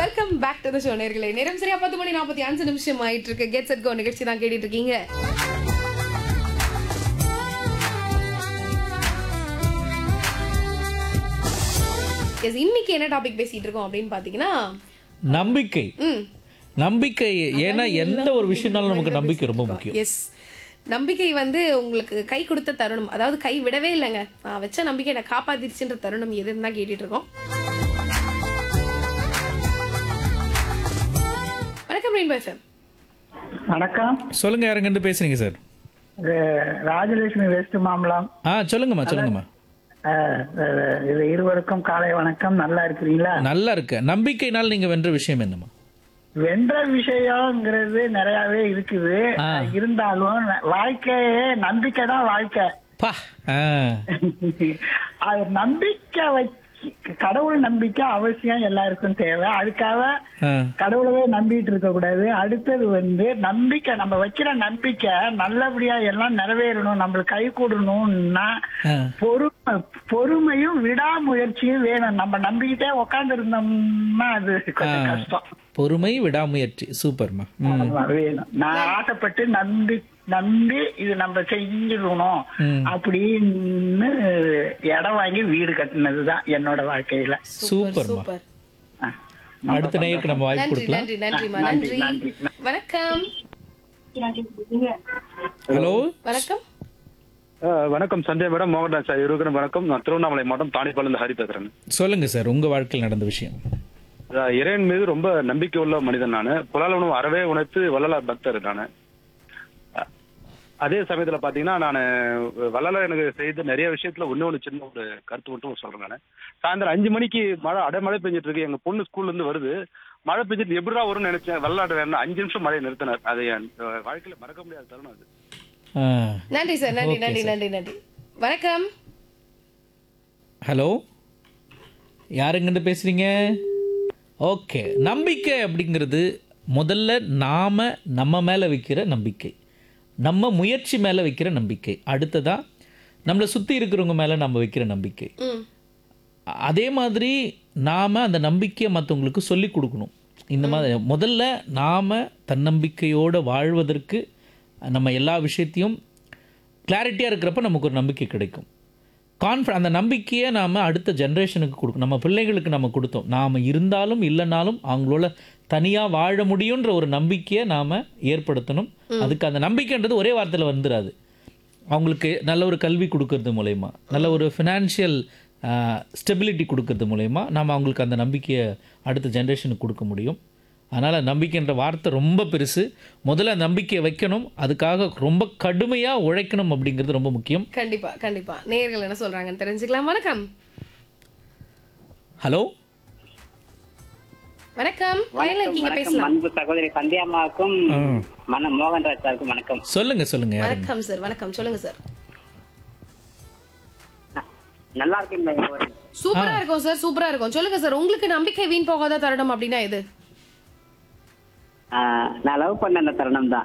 Welcome back to the show நேர்களே நேரம் சரியா பத்து மணி நாற்பத்தி அஞ்சு நிமிஷம் ஆயிட்டு இருக்கு கெட் செட் கோ நிகழ்ச்சி தான் கேட்டுட்டு இருக்கீங்க Yes, இன்னைக்கு என்ன டாபிக் பேசிட்டு இருக்கோம் அப்படின்னு பாத்தீங்கன்னா நம்பிக்கை ம் நம்பிக்கை ஏன்னா எந்த ஒரு விஷயம்னாலும் நமக்கு நம்பிக்கை ரொம்ப முக்கியம் எஸ் நம்பிக்கை வந்து உங்களுக்கு கை கொடுத்த தருணம் அதாவது கை விடவே இல்லைங்க நான் வச்ச நம்பிக்கை என்னை காப்பாத்திருச்சுன்ற தருணம் எதுன்னு தான் கேட்டுட்டு இருக்கோம் வணக்கம் ரெயின்போ எஃப்எம் வணக்கம் சொல்லுங்க யாருங்க இருந்து பேசுறீங்க சார் இது ராஜலட்சுமி வெஸ்ட் மாம்பலம் ஆ சொல்லுங்கம்மா சொல்லுங்கம்மா அஹ், அஹ், இது இருவருக்கும் காலை வணக்கம் நல்லா இருக்கிறீங்களா நல்லா இருக்கு நம்பிக்கையினால் நீங்க வென்ற விஷயம் என்னம்மா வென்ற விஷயம்ங்கிறது நிறையவே இருக்குது ஆ. இருந்தாலும் ந- வாழ்க்கையே நம்பிக்கை தான் வாழ்க்கை பா ஆ அது நம்பிக்கை வச்சு கடவுள் நம்பிக்கை அவசியம் எல்லாருக்கும் தேவை அதுக்காக ஆ. கடவுளவே நம்பிட்டு இருக்க கூடாது அடுத்தது வந்து நம்பிக்கை நம்ம வைக்கிற நம்பிக்கை நல்லபடியா எல்லாம் நிறைவேறணும் நம்மளுக்கு கை கூடணும்னா ஆ. பொறுமை பொறுமையும் விடாமுயற்சியும் வேணும் நம்ம நம்பிக்கிட்டே உட்கார்ந்து இருந்தோம்னா அது கொஞ்சம் ஆ. கஷ்டம் பொறுமை விடாமுயற்சி சூப்பர்மா ம். ஆமா, வேணும் நான் ஆசைப்பட்டு நம்பி நம்பி இது நம்ம செஞ்சிடணும் ம். அப்படின்னு இடம் வாங்கி வீடு கட்டினதுதான் என்னோட வாழ்க்கையில சூப்பர்மா சூப்பர் ஆ. அடுத்த நேயருக்கு நம்ம வாய்ப்பு நன்றி கொடுக்கலாம் நன்றி நன்றிமா நன்றி, நன்றி நன்றி. வணக்கம் ஹலோ வணக்கம் ஆ, வணக்கம் சஞ்சய் மேடம் மோகன்ராஜ் சார் இருவருக்கும் வணக்கம் நான் திருவண்ணாமலை மாவட்டம் தாணிப்பாலேருந்து ஹரி பேசுறேன் சொல்லுங்க சார் உங்க வாழ்க்கையில் நடந்த விஷயம் ஆ, இறைவன் மீது ரொம்ப நம்பிக்கை உள்ள மனிதன் நான் புலால் உணவு அறவே உணர்த்து வள்ளலார் பக்தர் நான் அதே சமயத்துல பாத்தீங்கன்னா நான் வள்ளலார் எனக்கு செய்த நிறைய விஷயத்துல ஒண்ணு ஒண்ணு சின்ன ஒரு கருத்து மட்டும் சொல்றேன் நான் சாயந்தரம் அஞ்சு மணிக்கு மழை அடைமழை பெஞ்சிட்டு இருக்கு எங்க பொண்ணு ஸ்கூல்ல இருந்து வருது மழை பெஞ்சிட்டு எப்படிடா வரும்னு நினைச்சேன் வள்ளலார் வேணும் அஞ்சு நிமிஷம் மழையை நிறுத்தினார் அது என் அஹ், வாழ்க்கையில மறக்க முடியாத தருணம் அது ஆ. நன்றி சார் நன்றி Okay, நன்றி sir. நன்றி நன்றி வணக்கம் ஹலோ யாருங்கிட்ட பேசுறீங்க ஓகே நம்பிக்கை அப்படிங்கிறது முதல்ல நாம நம்ம மேல வைக்கிற நம்பிக்கை நம்ம முயற்சி மேல வைக்கிற நம்பிக்கை அடுத்ததா நம்மளை சுத்தி இருக்கிறவங்க மேல நம்ம வைக்கிற நம்பிக்கை ம் அதே மாதிரி நாம் அந்த நம்பிக்கையை மற்றவங்களுக்கு சொல்லி கொடுக்கணும் இந்த மாதிரி முதல்ல நாம் தன்னம்பிக்கையோடு வாழ்வதற்கு நம்ம எல்லா விஷயத்தையும் கிளாரிட்டியாக இருக்கிறப்ப நமக்கு ஒரு நம்பிக்கை கிடைக்கும் கான்ஃபி அந்த நம்பிக்கையை நாம் அடுத்த ஜென்ரேஷனுக்கு கொடுக்கணும் நம்ம பிள்ளைகளுக்கு நம்ம கொடுத்தோம் நாம் இருந்தாலும் இல்லைனாலும் அவங்களோட தனியாக வாழ முடியுன்ற ஒரு நம்பிக்கையை நாம் ஏற்படுத்தணும் அதுக்கு அந்த நம்பிக்கைன்றது ஒரே வார்த்தையில் வந்துடாது அவங்களுக்கு நல்ல ஒரு கல்வி கொடுக்கறது மூலயமா நல்ல ஒரு ஃபினான்ஷியல் ஸ்டெபிலிட்டி கொடுக்கறது மூலயமா நாம் அவங்களுக்கு அந்த நம்பிக்கையை அடுத்த ஜென்ரேஷனுக்கு கொடுக்க முடியும் அதனால் நம்பிக்கைன்ற வார்த்தை ரொம்ப பெருசு முதல்ல நம்பிக்கையை வைக்கணும் அதுக்காக ரொம்ப கடுமையாக உழைக்கணும் அப்படிங்கிறது ரொம்ப முக்கியம் கண்டிப்பா கண்டிப்பா நேயர்கள் என்ன சொல்றாங்கன்னு தெரிஞ்சுக்கலாம் வணக்கம் ஹலோ வணக்கம் லைன்ல இருக்கீங்க வணக்கம் பேசலாம் அன்பு சகோதரி சந்தியாமாவுக்கும் மன மோகன்ராஜ் சாருக்கும் வணக்கம் சொல்லுங்கள் சொல்லுங்கள் யாருங்க வணக்கம் சார் வணக்கம் சொல்லுங்க சார் நல்லா இருக்கீங்களா ஒரு சூப்பரா இருக்கும் சார் சூப்பரா இருக்கும் சொல்லுங்க சார் உங்களுக்கு நம்பிக்கை வீண் போகாத தருணம் அப்படின்னா எது ஆஹ், நான் லவ் பண்ண அந்த தருணம் தான்